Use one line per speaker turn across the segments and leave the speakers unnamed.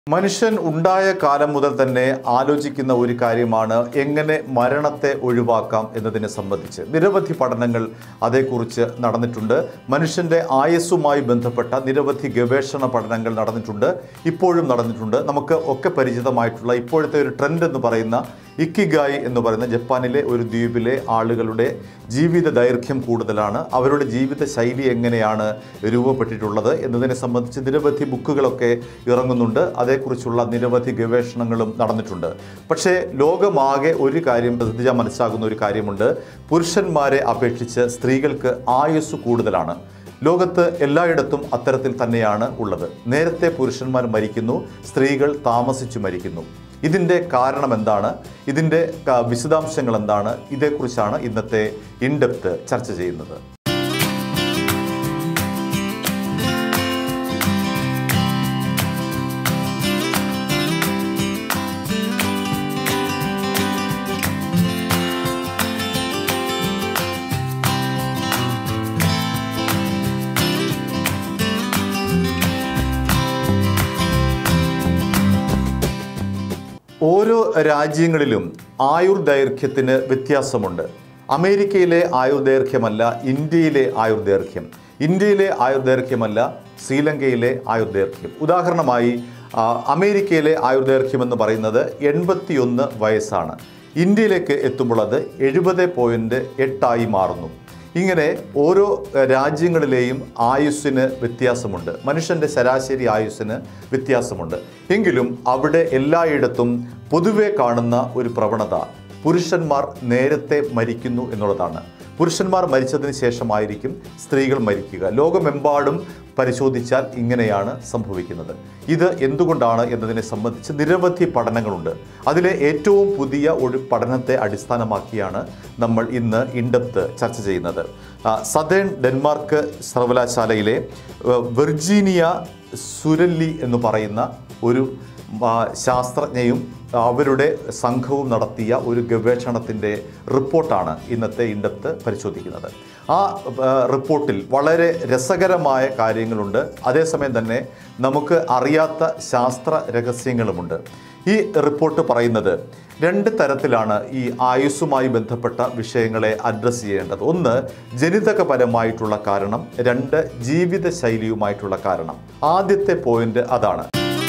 മനുഷ്യൻ ഉണ്ടായ കാലം മുതൽ തന്നെ ആലോചിക്കുന്ന ഒരു കാര്യമാണ് എങ്ങനെ മരണത്തെ ഒഴിവാക്കാം എന്നതിനെ സംബന്ധിച്ച് നിരവധി പഠനങ്ങൾ അതേക്കുറിച്ച് നടന്നിട്ടുണ്ട് മനുഷ്യൻ്റെ ആയുസ്സുമായി ബന്ധപ്പെട്ട നിരവധി ഗവേഷണ പഠനങ്ങൾ നടന്നിട്ടുണ്ട് ഇപ്പോഴും നടന്നിട്ടുണ്ട് നമുക്ക് ഒക്കെ പരിചിതമായിട്ടുള്ള ഇപ്പോഴത്തെ ഒരു ട്രെൻഡ് എന്ന് പറയുന്ന ഇക്കിഗായി എന്ന് പറയുന്ന ജപ്പാനിലെ ഒരു ദ്വീപിലെ ആളുകളുടെ ജീവിത ദൈർഘ്യം കൂടുതലാണ് അവരുടെ ജീവിത ശൈലി എങ്ങനെയാണ് രൂപപ്പെട്ടിട്ടുള്ളത് എന്നതിനെ സംബന്ധിച്ച് നിരവധി ബുക്കുകളൊക്കെ ഇറങ്ങുന്നുണ്ട് അതേക്കുറിച്ചുള്ള നിരവധി ഗവേഷണങ്ങളും നടന്നിട്ടുണ്ട് പക്ഷേ ലോകമാകെ ഒരു കാര്യം ശ്രദ്ധിച്ചാൽ മനസ്സിലാകുന്ന ഒരു കാര്യമുണ്ട് പുരുഷന്മാരെ അപേക്ഷിച്ച് സ്ത്രീകൾക്ക് ആയുസ് കൂടുതലാണ് ലോകത്ത് എല്ലായിടത്തും അത്തരത്തിൽ തന്നെയാണ് ഉള്ളത് നേരത്തെ പുരുഷന്മാർ മരിക്കുന്നു സ്ത്രീകൾ താമസിച്ചു മരിക്കുന്നു ഇതിൻ്റെ കാരണം എന്താണ് ഇതിൻ്റെ ക- വിശദാംശങ്ങൾ എന്താണ് ഇതേക്കുറിച്ചാണ് ഇന്നത്തെ ഇൻഡെപ്ത് ചർച്ച ചെയ്യുന്നത് ഓരോ രാജ്യങ്ങളിലും ആയുർദൈർഘ്യത്തിന് വ്യത്യാസമുണ്ട് അമേരിക്കയിലെ ആയുർദൈർഘ്യമല്ല ഇന്ത്യയിലെ ആയുർദൈർഘ്യം ഇന്ത്യയിലെ ആയുർദൈർഘ്യമല്ല ശ്രീലങ്കയിലെ ആയുർദൈർഘ്യം ഉദാഹരണമായി ആ, അമേരിക്കയിലെ ആയുർദൈർഘ്യം എന്ന് പറയുന്നത് എൺപത്തിയൊന്ന് വയസ്സാണ് ഇന്ത്യയിലേക്ക് എത്തുമ്പോൾ അത് എഴുപത് പോയിൻറ്റ് എട്ടായി മാറുന്നു ഇങ്ങനെ ഓരോ എഹ്, രാജ്യങ്ങളിലെയും ആയുസ്സിന് വ്യത്യാസമുണ്ട് മനുഷ്യൻ്റെ ശരാശരി ആയുസ്സിന് വ്യത്യാസമുണ്ട് എങ്കിലും അവിടെ എല്ലായിടത്തും പൊതുവെ കാണുന്ന ഒരു പ്രവണത പുരുഷന്മാർ നേരത്തെ മരിക്കുന്നു എന്നുള്ളതാണ് പുരുഷന്മാർ മരിച്ചതിന് ശേഷമായിരിക്കും സ്ത്രീകൾ മരിക്കുക ലോകമെമ്പാടും പരിശോധിച്ചാൽ ഇങ്ങനെയാണ് സംഭവിക്കുന്നത് ഇത് എന്തുകൊണ്ടാണ് എന്നതിനെ സംബന്ധിച്ച് നിരവധി പഠനങ്ങളുണ്ട് അതിലെ ഏറ്റവും പുതിയ ഒരു പഠനത്തെ അടിസ്ഥാനമാക്കിയാണ് നമ്മൾ ഇന്ന് ഇൻഡെപ്ത് ചർച്ച ചെയ്യുന്നത് ആ, സദേൺ ഡെൻമാർക്ക് സർവകലാശാലയിലെ ഏഹ്, വെർജീനിയ സുരല്ലി എന്ന് പറയുന്ന ഒരു ആ, ശാസ്ത്രജ്ഞയും അവരുടെ സംഘവും നടത്തിയ ഒരു ഗവേഷണത്തിൻ്റെ റിപ്പോർട്ടാണ് ഇന്നത്തെ ഇൻഡെപ്ത് പരിശോധിക്കുന്നത് ആ ആ, റിപ്പോർട്ടിൽ വളരെ രസകരമായ കാര്യങ്ങളുണ്ട് അതേസമയം തന്നെ നമുക്ക് അറിയാത്ത ശാസ്ത്ര രഹസ്യങ്ങളുമുണ്ട് ഈ റിപ്പോർട്ട് പറയുന്നത് രണ്ട് തരത്തിലാണ് ഈ ആയുസ്സുമായി ബന്ധപ്പെട്ട വിഷയങ്ങളെ അഡ്രസ്സ് ചെയ്യേണ്ടത് ഒന്ന് ജനിതകപരമായിട്ടുള്ള കാരണം രണ്ട് ജീവിതശൈലിയുമായിട്ടുള്ള കാരണം ആദ്യത്തെ പോയിന്റ് അതാണ്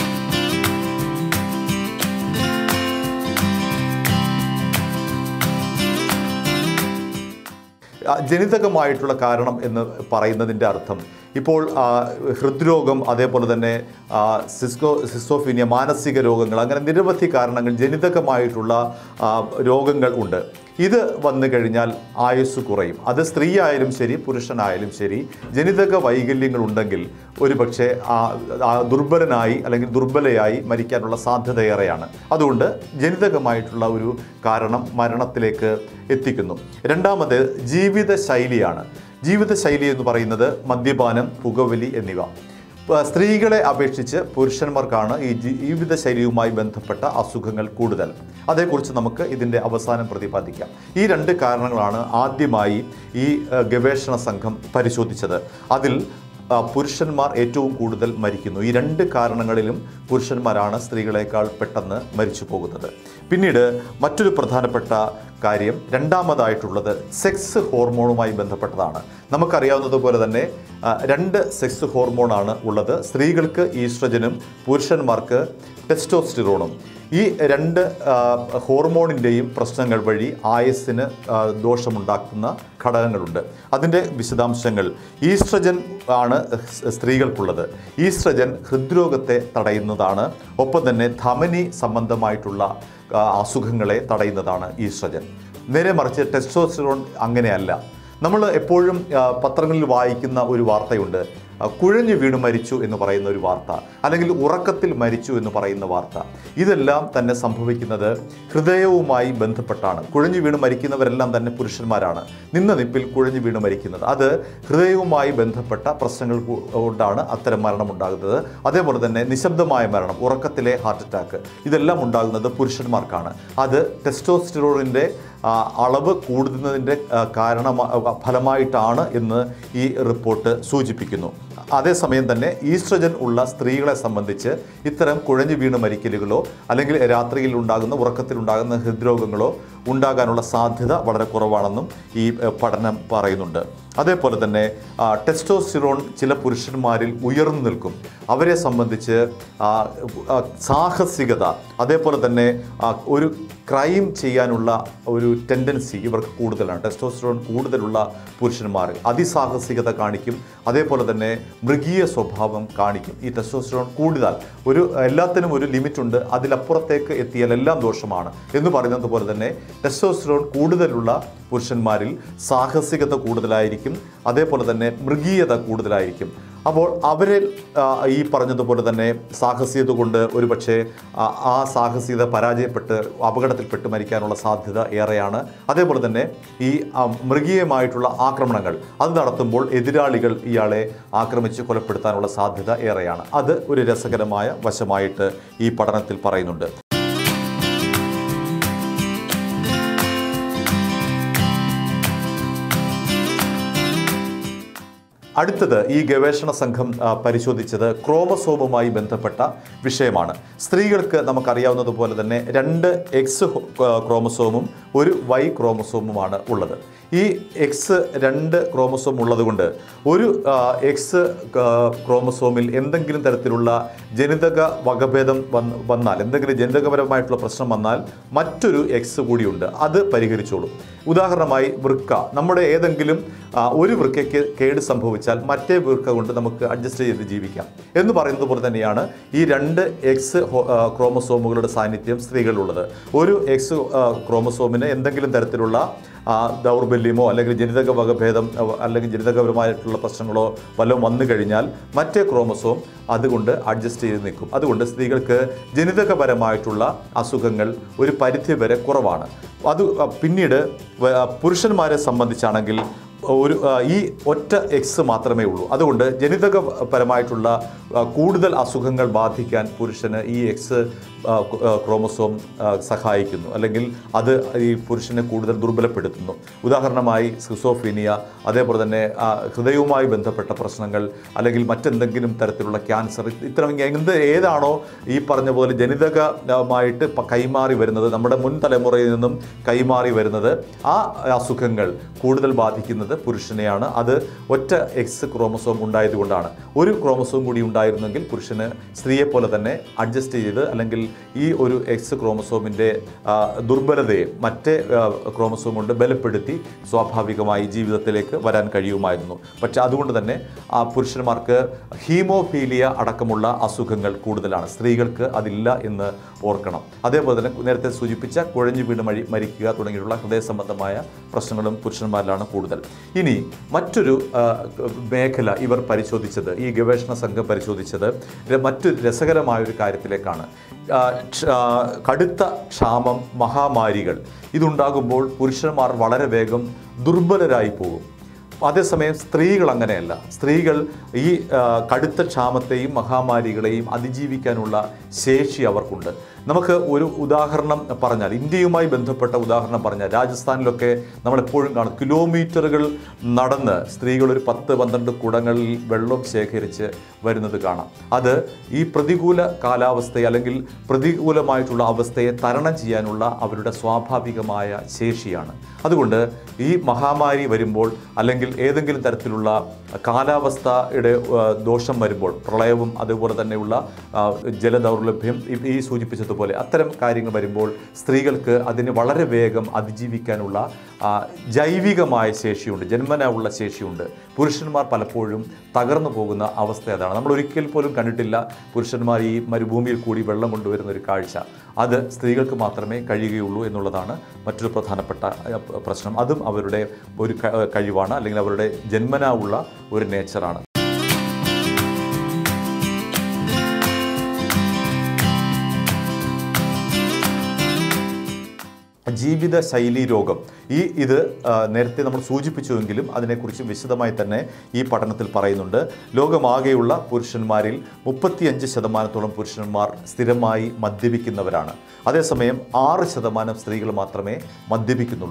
ആ, ജനിതകമായിട്ടുള്ള കാരണം എന്ന് പറയുന്നതിൻ്റെ അർത്ഥം ഇപ്പോൾ ആ, ഹൃദ്രോഗം അതേപോലെ തന്നെ ആ, സിസ്കോ സിസ്കോഫീനിയ മാനസിക രോഗങ്ങൾ അങ്ങനെ നിരവധി കാരണങ്ങൾ ജനിതകമായിട്ടുള്ള ആ, രോഗങ്ങൾ ഉണ്ട് ഇത് വന്നു കഴിഞ്ഞാൽ ആയുസ് കുറയും അത് സ്ത്രീ ആയാലും ശരി പുരുഷനായാലും ശരി ജനിതക വൈകല്യങ്ങൾ ഉണ്ടെങ്കിൽ ഒരുപക്ഷെ ആ ആ ദുർബലനായി അല്ലെങ്കിൽ ദുർബലയായി മരിക്കാനുള്ള സാധ്യത ഏറെയാണ് അതുകൊണ്ട് ജനിതകമായിട്ടുള്ള ഒരു കാരണം മരണത്തിലേക്ക് എത്തിക്കുന്നു രണ്ടാമത് ജീവിതശൈലിയാണ് ജീവിതശൈലി എന്ന് പറയുന്നത് മദ്യപാനം പുകവലി എന്നിവ പ- സ്ത്രീകളെ അപേക്ഷിച്ച് പുരുഷന്മാർക്കാണ് ഈ ജി- ജീവിതശൈലിയുമായി ബന്ധപ്പെട്ട അസുഖങ്ങൾ കൂടുതൽ അതേക്കുറിച്ച് നമുക്ക് ഇതിൻ്റെ അവസാനം പ്രതിപാദിക്കാം ഈ രണ്ട് കാരണങ്ങളാണ് ആദ്യമായി ഈ ഏഹ്, ഗവേഷണ സംഘം പരിശോധിച്ചത് അതിൽ ആ, പുരുഷന്മാർ ഏറ്റവും കൂടുതൽ മരിക്കുന്നു ഈ രണ്ട് കാരണങ്ങളിലും പുരുഷന്മാരാണ് സ്ത്രീകളെക്കാൾ പെട്ടെന്ന് മരിച്ചു പോകുന്നത് പിന്നീട് മറ്റൊരു പ്രധാനപ്പെട്ട കാര്യം രണ്ടാമതായിട്ടുള്ളത് സെക്സ് ഹോർമോണുമായി ബന്ധപ്പെട്ടതാണ് നമുക്കറിയാവുന്നതുപോലെ തന്നെ ആ, രണ്ട് സെക്സ് ഹോർമോണാണ് ഉള്ളത് സ്ത്രീകൾക്ക് ഈസ്ട്രജനും പുരുഷന്മാർക്ക് ടെസ്റ്റോസ്റ്റിറോണും ഈ രണ്ട് ആ, ഹോർമോണിൻ്റെയും പ്രശ്നങ്ങൾ വഴി ആയുസ്സിന് ആ, ദോഷമുണ്ടാക്കുന്ന ഘടകങ്ങളുണ്ട് അതിൻ്റെ വിശദാംശങ്ങൾ ഈസ്ട്രജൻ ആണ് സ് സ്ത്രീകൾക്കുള്ളത് ഈസ്ട്രജൻ ഹൃദ്രോഗത്തെ തടയുന്നതാണ് ഒപ്പം തന്നെ ധമനി സംബന്ധമായിട്ടുള്ള ആ, അസുഖങ്ങളെ തടയുന്നതാണ് ഈസ്ട്രജൻ നേരെ മറിച്ച് ടെസ്റ്റോസ്റ്റിറോൺ അങ്ങനെയല്ല നമ്മൾ എപ്പോഴും ആ, പത്രങ്ങളിൽ വായിക്കുന്ന ഒരു വാർത്തയുണ്ട് ആ, കുഴഞ്ഞു വീണ് മരിച്ചു എന്ന് പറയുന്ന ഒരു വാർത്ത അല്ലെങ്കിൽ ഉറക്കത്തിൽ മരിച്ചു എന്ന് പറയുന്ന വാർത്ത ഇതെല്ലാം തന്നെ സംഭവിക്കുന്നത് ഹൃദയവുമായി ബന്ധപ്പെട്ടാണ് കുഴഞ്ഞു വീണ് മരിക്കുന്നവരെല്ലാം തന്നെ പുരുഷന്മാരാണ് നിന്ന നിപ്പിൽ കുഴഞ്ഞു വീണ് മരിക്കുന്നത് അത് ഹൃദയവുമായി ബന്ധപ്പെട്ട പ്രശ്നങ്ങൾ കു- കൊണ്ടാണ് അത്തരം മരണം ഉണ്ടാകുന്നത് അതേപോലെ തന്നെ നിശബ്ദമായ മരണം ഉറക്കത്തിലെ ഹാർട്ട് അറ്റാക്ക് ഇതെല്ലാം ഉണ്ടാകുന്നത് പുരുഷന്മാർക്കാണ് അത് ടെസ്റ്റോസ്റ്റിറോണിൻ്റെ ആ, അളവ് കൂടുന്നതിൻ്റെ കാരണം ഫലമായിട്ടാണ് എന്ന് ഈ റിപ്പോർട്ട് സൂചിപ്പിക്കുന്നു അതേസമയം തന്നെ ഈസ്ട്രജൻ ഉള്ള സ്ത്രീകളെ സംബന്ധിച്ച് ഇത്തരം കുഴഞ്ഞു വീണ് മരിക്കലുകളോ അല്ലെങ്കിൽ രാത്രിയിൽ ഉണ്ടാകുന്ന ഉറക്കത്തിൽ ഉണ്ടാകുന്ന ഹൃദ്രോഗങ്ങളോ ഉണ്ടാകാനുള്ള സാധ്യത വളരെ കുറവാണെന്നും ഈ ഏഹ്, പഠനം പറയുന്നുണ്ട് അതേപോലെ തന്നെ ആ, ടെസ്റ്റോസ്റ്റിറോൺ ചില പുരുഷന്മാരിൽ ഉയർന്നു നിൽക്കും അവരെ സംബന്ധിച്ച് ആ, ആ, സാഹസികത അതേപോലെ തന്നെ ആ, ഒരു ക്രൈം ചെയ്യാനുള്ള ഒരു ടെൻഡൻസി ഇവർക്ക് കൂടുതലാണ് ടെസ്റ്റോസ്റ്റിറോൺ കൂടുതലുള്ള പുരുഷന്മാർ അതിസാഹസികത കാണിക്കും അതേപോലെ തന്നെ മൃഗീയ സ്വഭാവം കാണിക്കും ഈ ടെസ്റ്റോസ്റ്റിറോൺ കൂടുതൽ ഒരു എല്ലാത്തിനും ഒരു ലിമിറ്റ് ഉണ്ട് അതിലപ്പുറത്തേക്ക് എത്തിയാൽ എല്ലാം ദോഷമാണ് എന്ന് പറയുന്നത് പോലെ തന്നെ ടെസ്റ്റോസ്റ്റിറോൺ കൂടുതലുള്ള പുരുഷന്മാരിൽ സാഹസികത കൂടുതലായിരിക്കും അതേപോലെ തന്നെ മൃഗീയത കൂടുതലായിരിക്കും അപ്പോൾ അവരിൽ ആ, ഈ പറഞ്ഞതുപോലെ തന്നെ സാഹസികത കൊണ്ട് ഒരുപക്ഷെ ആ, ആ സാഹസികത പരാജയപ്പെട്ട് അപകടത്തിൽപ്പെട്ട് മരിക്കാനുള്ള സാധ്യത ഏറെയാണ് അതേപോലെ തന്നെ ഈ ആ, മൃഗീയമായിട്ടുള്ള ആക്രമണങ്ങൾ അത് നടത്തുമ്പോൾ എതിരാളികൾ ഇയാളെ ആക്രമിച്ച് കൊലപ്പെടുത്താനുള്ള സാധ്യത ഏറെയാണ് അത് ഒരു രസകരമായ വശമായിട്ട് ഈ പഠനത്തിൽ പറയുന്നുണ്ട് അടുത്തത് ഈ ഗവേഷണ സംഘം ആ, പരിശോധിച്ചത് ക്രോമസോമുമായി ബന്ധപ്പെട്ട വിഷയമാണ് സ്ത്രീകൾക്ക് നമുക്കറിയാവുന്നതുപോലെ തന്നെ രണ്ട് എക്സ് ക്രോമസോമും ഒരു വൈ ക്രോമസോമുമാണ് ഉള്ളത് ഈ എക്സ് രണ്ട് ക്രോമസോം ഉള്ളതുകൊണ്ട് ഒരു ആ, എക്സ് ആ, ക്രോമസോമിൽ എന്തെങ്കിലും തരത്തിലുള്ള ജനിതക വകഭേദം വന്ന് വന്നാൽ എന്തെങ്കിലും ജനിതകപരമായിട്ടുള്ള പ്രശ്നം വന്നാൽ മറ്റൊരു എക്സ് കൂടിയുണ്ട് അത് പരിഹരിച്ചോളും ഉദാഹരണമായി വൃക്ക നമ്മുടെ ഏതെങ്കിലും ആ, ഒരു വൃക്കയ്ക്ക് കേട് സംഭവിച്ചാൽ മറ്റേ വൃക്ക കൊണ്ട് നമുക്ക് അഡ്ജസ്റ്റ് ചെയ്ത് ജീവിക്കാം എന്ന് പറയുന്നത് പോലെ തന്നെയാണ് ഈ രണ്ട് എക്സ് ക്രോമസോമുകളുടെ സാന്നിധ്യം സ്ത്രീകളിലുള്ളത് ഒരു എക്സ് ക്രോമസോമിന് എന്തെങ്കിലും തരത്തിലുള്ള ആ, ദൗർബല്യമോ അല്ലെങ്കിൽ ജനിതക വകഭേദം അ, അല്ലെങ്കിൽ ജനിതകപരമായിട്ടുള്ള പ്രശ്നങ്ങളോ വല്ലതും വന്നു കഴിഞ്ഞാൽ മറ്റേ ക്രോമസോം അതുകൊണ്ട് അഡ്ജസ്റ്റ് ചെയ്ത് നിൽക്കും അതുകൊണ്ട് സ്ത്രീകൾക്ക് ജനിതകപരമായിട്ടുള്ള അസുഖങ്ങൾ ഒരു പരിധി വരെ കുറവാണ് അത് ആ, പിന്നീട് വ- ആ, പുരുഷന്മാരെ സംബന്ധിച്ചാണെങ്കിൽ ഒരു ആ, ഈ ഒറ്റ എക്സ് മാത്രമേ ഉള്ളൂ അതുകൊണ്ട് ജനിതകപരമായിട്ടുള്ള ആ, കൂടുതൽ അസുഖങ്ങൾ ബാധിക്കാൻ പുരുഷന് ഈ എക്സ് ആ, ക്- ആ, ക്രോമസോം ആ, സഹായിക്കുന്നു അല്ലെങ്കിൽ അത് ഈ പുരുഷനെ കൂടുതൽ ദുർബലപ്പെടുത്തുന്നു ഉദാഹരണമായി സ്കിസോഫീനിയ അതേപോലെ തന്നെ ആ, ഹൃദയവുമായി ബന്ധപ്പെട്ട പ്രശ്നങ്ങൾ അല്ലെങ്കിൽ മറ്റെന്തെങ്കിലും തരത്തിലുള്ള ക്യാൻസർ ഇത്തരം എന്ത് ഏതാണോ ഈ പറഞ്ഞ പോലെ ജനിതകമായിട്ട് പ- കൈമാറി വരുന്നത് നമ്മുടെ മുൻ തലമുറയിൽ നിന്നും കൈമാറി വരുന്നത് ആ അസുഖങ്ങൾ കൂടുതൽ ബാധിക്കുന്നത് പുരുഷനെയാണ് അത് ഒറ്റ എക്സ് ക്രോമസോം ഉണ്ടായതുകൊണ്ടാണ് ഒരു ക്രോമസോം കൂടി ഉണ്ടായിരുന്നെങ്കിൽ പുരുഷന് സ്ത്രീയെ പോലെ തന്നെ അഡ്ജസ്റ്റ് ചെയ്ത് അല്ലെങ്കിൽ ഈ ഒരു എക്സ് ക്രോമസോമിൻ്റെ ദുർബലതയെ മറ്റേ ആ, ക്രോമസോം കൊണ്ട് ബലപ്പെടുത്തി സ്വാഭാവികമായി ജീവിതത്തിലേക്ക് വരാൻ കഴിയുമായിരുന്നു പക്ഷെ അതുകൊണ്ട് തന്നെ ആ പുരുഷന്മാർക്ക് ഹീമോഫീലിയ അടക്കമുള്ള അസുഖങ്ങൾ കൂടുതലാണ് സ്ത്രീകൾക്ക് അതില്ല എന്ന് ഓർക്കണം അതേപോലെ തന്നെ നേരത്തെ സൂചിപ്പിച്ച കുഴഞ്ഞു വീണ് മഴി മരിക്കുക തുടങ്ങിയിട്ടുള്ള ഹൃദയ സംബന്ധമായ പ്രശ്നങ്ങളും പുരുഷന്മാരിലാണ് കൂടുതൽ ഇനി മറ്റൊരു ആ, മേഖല ഇവർ പരിശോധിച്ചത് ഈ ഗവേഷണ സംഘം പരിശോധിച്ചത് ര- മറ്റൊരു രസകരമായ ഒരു കാര്യത്തിലേക്കാണ് ആ, ക്ഷ- ആ, കടുത്ത ക്ഷാമം മഹാമാരികൾ ഇതുണ്ടാകുമ്പോൾ പുരുഷന്മാർ വളരെ വേഗം ദുർബലരായി പോകും അതേസമയം സ്ത്രീകൾ അങ്ങനെയല്ല സ്ത്രീകൾ ഈ ആ, കടുത്ത ക്ഷാമത്തെയും മഹാമാരികളെയും അതിജീവിക്കാനുള്ള ശേഷി അവർക്കുണ്ട് നമുക്ക് ഒരു ഉദാഹരണം പറഞ്ഞാൽ ഇന്ത്യയുമായി ബന്ധപ്പെട്ട ഉദാഹരണം പറഞ്ഞാൽ രാജസ്ഥാനിലൊക്കെ നമ്മൾ എപ്പോഴും കാണും കിലോമീറ്ററുകൾ നടന്ന് സ്ത്രീകൾ ഒരു പത്ത് പന്ത്രണ്ട് കുടങ്ങളിൽ വെള്ളം ശേഖരിച്ച് വരുന്നത് കാണാം അത് ഈ പ്രതികൂല കാലാവസ്ഥയെ അല്ലെങ്കിൽ പ്രതികൂലമായിട്ടുള്ള അവസ്ഥയെ തരണം ചെയ്യാനുള്ള അവരുടെ സ്വാഭാവികമായ ശേഷിയാണ് അതുകൊണ്ട് ഈ മഹാമാരി വരുമ്പോൾ അല്ലെങ്കിൽ ഏതെങ്കിലും തരത്തിലുള്ള കാലാവസ്ഥയുടെ ആ, ദോഷം വരുമ്പോൾ പ്രളയവും അതുപോലെ തന്നെയുള്ള ആ, ജലദൗർലഭ്യം ഈ- ഈ സൂചിപ്പിച്ചതുപോലെ അത്തരം കാര്യങ്ങൾ വരുമ്പോൾ സ്ത്രീകൾക്ക് അതിന് വളരെ വേഗം അതിജീവിക്കാനുള്ള ആ, ജൈവികമായ ശേഷിയുണ്ട് ജന്മന ഉള്ള ശേഷിയുണ്ട് പുരുഷന്മാർ പലപ്പോഴും തകർന്നു പോകുന്ന അവസ്ഥ അതാണ് നമ്മൾ ഒരിക്കൽ പോലും കണ്ടിട്ടില്ല പുരുഷന്മാർ ഈ മരുഭൂമിയിൽ കൂടി വെള്ളം കൊണ്ടുവരുന്ന ഒരു കാഴ്ച അത് സ്ത്രീകൾക്ക് മാത്രമേ കഴിയുകയുള്ളൂ എന്നുള്ളതാണ് മറ്റൊരു പ്രധാനപ്പെട്ട ആ, പ്രശ്നം അതും അവരുടെ ഒരു ക- കഴിവാണ് അല്ലെങ്കിൽ അവരുടെ ജന്മന ഉള്ള ഒരു നേച്ചറാണ് ജീവിത ശൈലീ രോഗം ഈ ഇത് ആ, നേരത്തെ നമ്മൾ സൂചിപ്പിച്ചുവെങ്കിലും അതിനെക്കുറിച്ച് വിശദമായി തന്നെ ഈ പഠനത്തിൽ പറയുന്നുണ്ട് ലോകമാകെയുള്ള പുരുഷന്മാരിൽ മുപ്പത്തിയഞ്ച് ശതമാനത്തോളം പുരുഷന്മാർ സ്ഥിരമായി മദ്യപിക്കുന്നവരാണ് അതേസമയം ആറ് ശതമാനം സ്ത്രീകൾ മാത്രമേ മദ്യപിക്കുന്നുള്ളൂ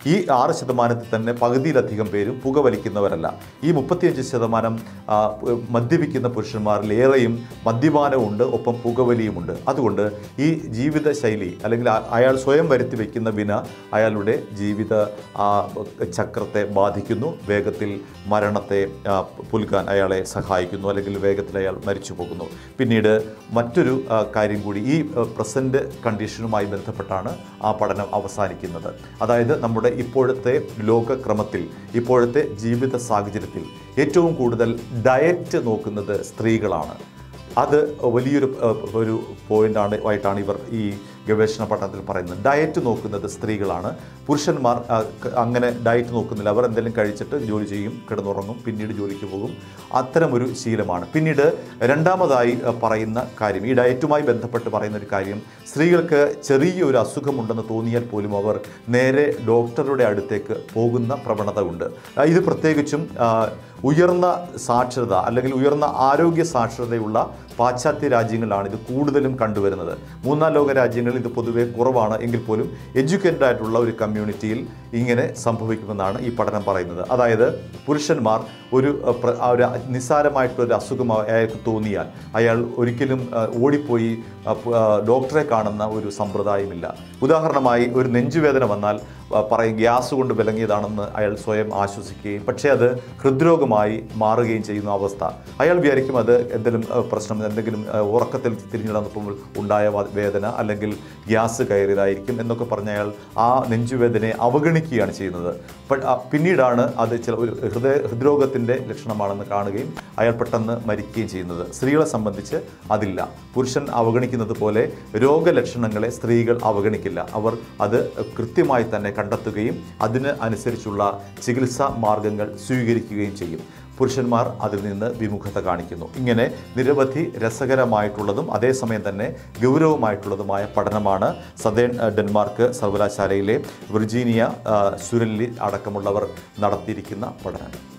ഈ ആറ് ശതമാനത്തിൽ തന്നെ പകുതിയിലധികം പേരും പുകവലിക്കുന്നവരല്ല ഈ മുപ്പത്തിയഞ്ച് ശതമാനം ആ, പ്- മദ്യപിക്കുന്ന പുരുഷന്മാരിൽ ഏറെയും മദ്യപാനമുണ്ട് ഒപ്പം പുകവലിയുമുണ്ട് അതുകൊണ്ട് ഈ ജീവിതശൈലി അല്ലെങ്കിൽ ആ- അയാൾ സ്വയം വരുത്തി വയ്ക്കുന്ന വിന അയാളുടെ ജീവിത ആ, ചക്രത്തെ ബാധിക്കുന്നു വേഗത്തിൽ മരണത്തെ ആ, പുൽകാൻ അയാളെ സഹായിക്കുന്നു അല്ലെങ്കിൽ വേഗത്തിൽ അയാൾ മരിച്ചു പോകുന്നു പിന്നീട് മറ്റൊരു ആ, കാര്യം കൂടി ഈ പ്രസൻറ്റ് കണ്ടീഷനുമായി ബന്ധപ്പെട്ടാണ് ആ പഠനം അവസാനിക്കുന്നത് അതായത് നമ്മുടെ ഇപ്പോഴത്തെ ലോകക്രമത്തിൽ ഇപ്പോഴത്തെ ജീവിത സാഹചര്യത്തിൽ ഏറ്റവും കൂടുതൽ ഡയറ്റ് നോക്കുന്നത് സ്ത്രീകളാണ് അത് വലിയൊരു അഹ്, ഒരു പോയിന്റാണ് ആയിട്ടാണ് ഇവർ ഈ ഗവേഷണ പഠനത്തിൽ പറയുന്നത് ഡയറ്റ് നോക്കുന്നത് സ്ത്രീകളാണ് പുരുഷന്മാർ ആ, ക- അങ്ങനെ ഡയറ്റ് നോക്കുന്നില്ല അവർ എന്തെങ്കിലും കഴിച്ചിട്ട് ജോലി ചെയ്യും കിടന്നുറങ്ങും പിന്നീട് ജോലിക്ക് പോകും അത്തരമൊരു ശീലമാണ് പിന്നീട് രണ്ടാമതായി അഹ്, പറയുന്ന കാര്യം ഈ ഡയറ്റുമായി ബന്ധപ്പെട്ട് പറയുന്ന ഒരു കാര്യം സ്ത്രീകൾക്ക് ചെറിയൊരു അസുഖമുണ്ടെന്ന് തോന്നിയാൽ പോലും അവർ നേരെ ഡോക്ടറുടെ അടുത്തേക്ക് പോകുന്ന പ്രവണത ഉണ്ട് ആ, ഇത് പ്രത്യേകിച്ചും ആ, ഉയർന്ന സാക്ഷരത അല്ലെങ്കിൽ ഉയർന്ന ആരോഗ്യ സാക്ഷരതയുള്ള പാശ്ചാത്യ രാജ്യങ്ങളിലാണ് ഇത് കൂടുതലും കണ്ടുവരുന്നത് മൂന്നാം ലോക രാജ്യങ്ങളിൽ ഇത് പൊതുവെ കുറവാണ് എങ്കിൽ പോലും എഡ്യൂക്കേറ്റഡ് ആയിട്ടുള്ള ഒരു കമ്മ്യൂണിറ്റിയിൽ ഇങ്ങനെ സംഭവിക്കുമെന്നാണ് ഈ പഠനം പറയുന്നത് അതായത് പുരുഷന്മാർ ഒരു അഹ്, പ്ര- ആ ഒരു നിസ്സാരമായിട്ടൊരു അസുഖം അയാൾക്ക് തോന്നിയാൽ അയാൾ ഒരിക്കലും അഹ്, ഓടിപ്പോയി അഹ്, പ്- അഹ്, ഡോക്ടറെ കാണുന്ന ഒരു സമ്പ്രദായമില്ല ഉദാഹരണമായി ഒരു നെഞ്ചുവേദന വന്നാൽ അഹ്, പറയും ഗ്യാസ് കൊണ്ട് വിലങ്ങിയതാണെന്ന് അയാൾ സ്വയം ആശ്വസിക്കുകയും പക്ഷേ അത് ഹൃദ്രോഗമായി മാറുകയും ചെയ്യുന്ന അവസ്ഥ അയാൾ വിചാരിക്കും അത് എന്തെങ്കിലും അഹ്, പ്രശ്നം എന്തെങ്കിലും അഹ്, ഉറക്കത്തിൽ തിരിഞ്ഞു നടന്നപ്പോൾ ഉണ്ടായ വ- വേദന അല്ലെങ്കിൽ ഗ്യാസ് കയറിയതായിരിക്കും എന്നൊക്കെ പറഞ്ഞ് അയാൾ ആ നെഞ്ചുവേദനയെ അവഗണിക്കുകയാണ് ചെയ്യുന്നത് പ- ആ, പിന്നീടാണ് അത് ചില ഒരു ഹൃദയ ഹൃദ്രോഗത്തിൻ്റെ ലക്ഷണമാണെന്ന് കാണുകയും അയാൾ പെട്ടെന്ന് മരിക്കുകയും ചെയ്യുന്നത് സ്ത്രീകളെ സംബന്ധിച്ച് അതില്ല പുരുഷൻ അവഗണിക്കുന്നത് പോലെ രോഗലക്ഷണങ്ങളെ സ്ത്രീകൾ അവഗണിക്കില്ല അവർ അത് കൃത്യമായി തന്നെ കണ്ടെത്തുകയും അതിന് അനുസരിച്ചുള്ള ചികിത്സാ മാർഗങ്ങൾ സ്വീകരിക്കുകയും ചെയ്യും പുരുഷന്മാർ അതിൽ നിന്ന് വിമുഖത കാണിക്കുന്നു ഇങ്ങനെ നിരവധി രസകരമായിട്ടുള്ളതും അതേസമയം തന്നെ ഗൗരവമായിട്ടുള്ളതുമായ പഠനമാണ് സദേൺ അഹ്, ഡെൻമാർക്ക് സർവകലാശാലയിലെ വിർജീനിയ അഹ്, സുരല്ലി അടക്കമുള്ളവർ നടത്തിയിരിക്കുന്ന പഠനം